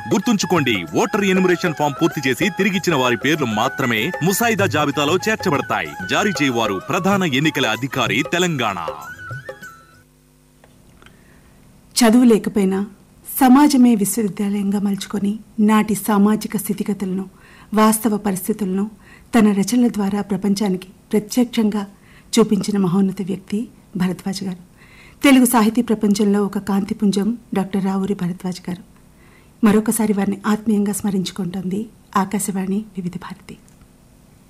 గుర్తుంచుకోండి voter enumeration form పూర్తి చేసి తిరిగిచ్చిన వారి పేర్లు మాత్రమే ముసాయిదా జాబితాలో చేర్చబడతాయి జారీ చేయవారు ప్రధాన ఎన్నికల అధికారి తెలంగాణ చదువు లేకపోయినా సమాజమే విశ్వవిద్యాలయంగా మలుచుకొని నాటి సామాజిక స్థితిగతులను వాస్తవ పరిస్థితులను తన రచనల ద్వారా ప్రపంచానికి ప్రత్యక్షంగా చూపించిన మహోన్నత వ్యక్తి భరద్వాజ్ గారు తెలుగు సాహితీ ప్రపంచంలో ఒక కాంతిపుంజం డాక్టర్ రావూరి భరద్వాజ్ గారు మరొకసారి వారిని ఆత్మీయంగా స్మరించుకుంటోంది ఆకాశవాణి వివిధ భారతి